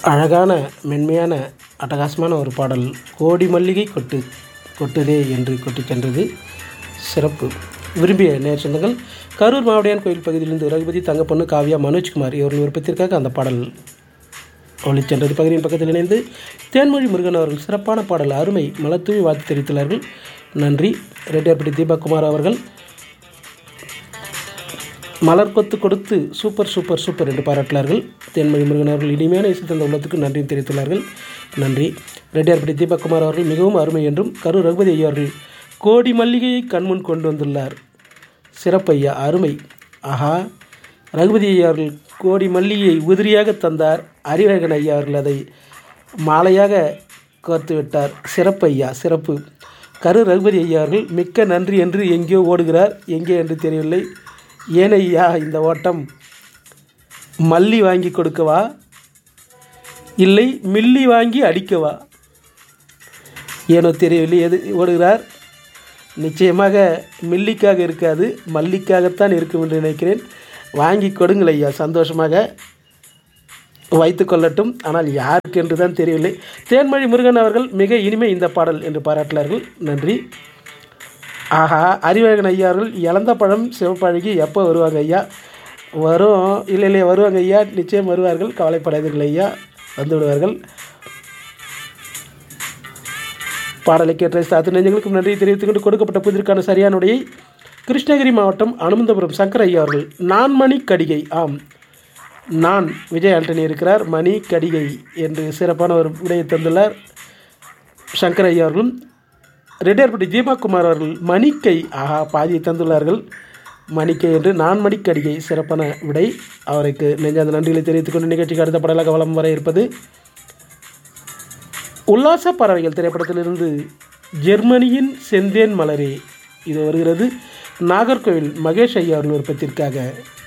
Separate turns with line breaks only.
அழகான மென்மையான அட்டகாசமான ஒரு பாடல் கோடி மல்லிகை கொட்டு கொட்டுதே என்று கொட்டிச் சென்றது சிறப்பு விரும்பிய நேர் சொந்தங்கள் கரூர் மாவடியான் கோயில் பகுதியிலிருந்து ரகுபதி தங்கப்பொண்ணு காவ்யா மனோஜ்குமார் இவர்கள் விருப்பத்திற்காக அந்த பாடல் ஒளிச் சென்றது பகுதியின் பக்கத்தில் இணைந்து தேன்மொழி முருகன் அவர்கள் சிறப்பான பாடல் அருமை மலத்தூவி வாழ்த்து தெரிவித்துள்ளார்கள் நன்றி ரெட்டியார்பட்டி தீபக்குமார் அவர்கள் மலர் கொத்து கொடுத்து சூப்பர் சூப்பர் சூப்பர் என்று பாராட்டினார்கள் தேன்மொழி முருகன் அவர்கள் இனிமையான இசை தந்த உள்ளத்துக்கு நன்றியும் தெரிவித்துள்ளார்கள் நன்றி ரெட்டியார்பட்டி தீபக்குமார் அவர்கள் மிகவும் அருமை என்றும் கரூர் ரகுபதி ஐயா அவர்கள் கோடி மல்லிகையை கண்முன் கொண்டு வந்துள்ளார் சிறப்பையா அருமை ஆஹா ரகுபதி ஐயா அவர்கள் கோடி மல்லிகையை உதிரியாக தந்தார் அறிவழகன் ஐயா அவர்கள் அதை மாலையாக கோர்த்து விட்டார் சிறப்பையா சிறப்பு கரு ரகுபதி ஐயா அவர்கள் மிக்க நன்றி என்று எங்கேயோ ஓடுகிறார் எங்கே என்று தெரியவில்லை ஏன் ஐயா இந்த ஓட்டம் மல்லி வாங்கி கொடுக்கவா இல்லை மில்லி வாங்கி அடிக்கவா ஏனோ தெரியவில்லை எது ஓடுகிறார் நிச்சயமாக மில்லிக்காக இருக்காது மல்லிக்காகத்தான் இருக்கும் என்று நினைக்கிறேன் வாங்கி கொடுங்கள் ஐயா சந்தோஷமாக வைத்து கொள்ளட்டும் ஆனால் யாருக்கு என்று தான் தெரியவில்லை தேன்மொழி முருகன் அவர்கள் மிக இனிமை இந்த பாடல் என்று பாராட்டினார்கள் நன்றி ஆஹா அறிவழகன் ஐயா அவர்கள் இழந்த பழம் சிவப்பழகி எப்போ வருவாங்க ஐயா வரும் இல்லை இல்லை வருவாங்க ஐயா நிச்சயம் வருவார்கள் கவலைப்படாதீர்கள் ஐயா வந்து விடுவார்கள் பாடலை கேட்ட சாத்து நெஞ்சங்களுக்கும் நன்றி தெரிவித்துக் கொண்டு கொடுக்கப்பட்ட புதிர்க்கான சரியான உடையை கிருஷ்ணகிரி மாவட்டம் அனுமந்தபுரம் சங்கர் ஐயா அவர்கள் நான் மணி கடிகை ஆம் நான் விஜய் ஆண்டனி இருக்கிறார் மணி கடிகை என்று சிறப்பான ஒரு விடையை தந்துள்ளார் சங்கர் ஐயா அவர்களும் ரெட்டியார்பட்டி தீபாகுமார் அவர்கள் மணிக்கை ஆஹா பாதியை தந்துள்ளார்கள் மணிக்கை என்று நான் மணிக்கடிகை சிறப்பான விடை அவருக்கு நெஞ்சாந்த நன்றிகளை தெரிவித்துக் கொண்டு நிகழ்ச்சிக்கு அடுத்த படலாக வளம் வர இருப்பது உல்லாச பறவைகள் திரைப்படத்திலிருந்து ஜெர்மனியின் செந்தேன் மலரே இது வருகிறது நாகர்கோவில் மகேஷ் ஐயா அவர்கள் விருப்பத்திற்காக